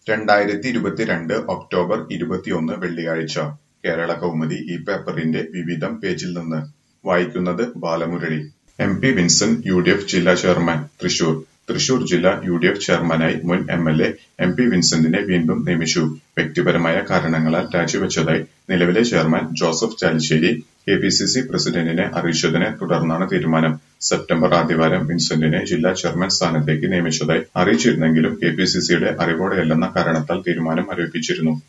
രണ്ടായിരത്തി ഇരുപത്തിരണ്ട് ഒക്ടോബർ ഇരുപത്തിയൊന്ന് വെള്ളിയാഴ്ച കേരള കൗമുദി ഈ പേപ്പറിന്റെ വിവിധം പേജിൽ നിന്ന് വായിക്കുന്നത് Balamurali M P Vincent U D F ജില്ലാ ചെയർമാൻ തൃശൂർ തൃശൂർ ജില്ലാ യു ഡി എഫ് ചെയർമാനായി മുൻ M L A M P വിൻസെന്റിനെ വീണ്ടും നിയമിച്ചു വ്യക്തിപരമായ കാരണങ്ങളാൽ രാജിവെച്ചതായി നിലവിലെ chairman Joseph Chalissery K P C C പ്രസിഡന്റിനെ അറിയിച്ചതിനെ തുടർന്നാണ് തീരുമാനം സെപ്റ്റംബർ ആദ്യവാരം വിൻസെന്റിനെ ജില്ലാ ചെയർമാൻ സ്ഥാനത്തേക്ക് നിയമിച്ചതായി അറിയിച്ചിരുന്നെങ്കിലും കെ പി സി സിയുടെ അറിവോടെയല്ലെന്ന കാരണത്താൽ തീരുമാനം മരവിപ്പിച്ചിരുന്നു